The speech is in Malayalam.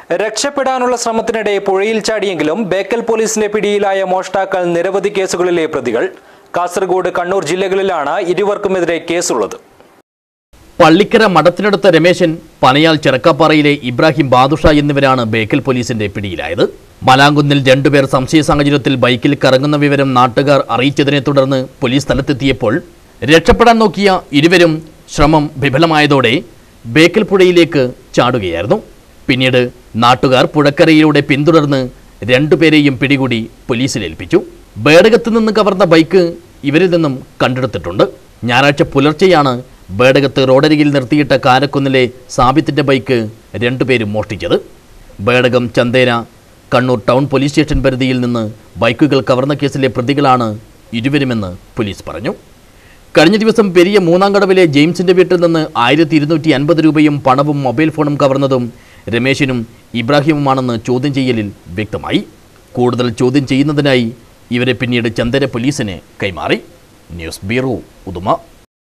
രക്ഷപ്പെടാനുള്ള ശ്രമത്തിനിടെ പുഴയിൽ ചാടിയെങ്കിലും ബേക്കൽ പോലീസിന്റെ പിടിയിലായ മോഷ്ടാക്കൾ നിരവധി കേസുകളിലെ പ്രതികൾ കാസർഗോഡ് കണ്ണൂർ ജില്ലകളിലാണ് ഇരുവർക്കുമെതിരെ കേസുള്ളത് പള്ളിക്കര മഠത്തിനടുത്ത രമേശൻ പനയാൽ ചെറക്കാപ്പാറയിലെ ഇബ്രാഹിം ബാദുഷ എന്നിവരാണ് ബേക്കൽ പോലീസിന്റെ പിടിയിലായത് മലാങ്കുന്നിൽ രണ്ടുപേർ സംശയ സാഹചര്യത്തിൽ ബൈക്കിൽ കറങ്ങുന്ന വിവരം നാട്ടുകാർ അറിയിച്ചതിനെ തുടർന്ന് പോലീസ് സ്ഥലത്തെത്തിയപ്പോൾ രക്ഷപ്പെടാൻ നോക്കിയ ഇരുവരും ശ്രമം വിഫലമായതോടെ ബേക്കൽ പുഴയിലേക്ക് ചാടുകയായിരുന്നു പിന്നീട് നാട്ടുകാർ പുഴക്കരയിലൂടെ പിന്തുടർന്ന് രണ്ടുപേരെയും പിടികൂടി പോലീസിൽ ഏൽപ്പിച്ചു ബേടകത്ത് നിന്ന് കവർന്ന ബൈക്ക് ഇവരിൽ നിന്നും കണ്ടെടുത്തിട്ടുണ്ട് ഞായറാഴ്ച പുലർച്ചെയാണ് ബേടകത്ത് റോഡരികിൽ നിർത്തിയിട്ട കാരക്കുന്നിലെ സാബിത്തിന്റെ ബൈക്ക് രണ്ടുപേരും മോഷ്ടിച്ചത് Bedakam Chandera Kannur town police station പരിധിയിൽ നിന്ന് ബൈക്കുകൾ കവർന്ന കേസിലെ പ്രതികളാണ് ഇരുവരുമെന്ന് പോലീസ് പറഞ്ഞു കഴിഞ്ഞ ദിവസം പെരിയ മൂന്നാംകടവിലെ ജെയിംസിന്റെ വീട്ടിൽ നിന്ന് ആയിരത്തി ഇരുന്നൂറ്റി അൻപത് രൂപയും പണവും മൊബൈൽ ഫോണും കവർന്നതും രമേശിനും ഇബ്രാഹിമുമാണെന്ന് ചോദ്യം ചെയ്യലിൽ വ്യക്തമായി കൂടുതൽ ചോദ്യം ചെയ്യുന്നതിനായി ഇവരെ പിന്നീട് ചന്ദന പോലീസിന് കൈമാറി ന്യൂസ് ബ്യൂറോ ഉദുമ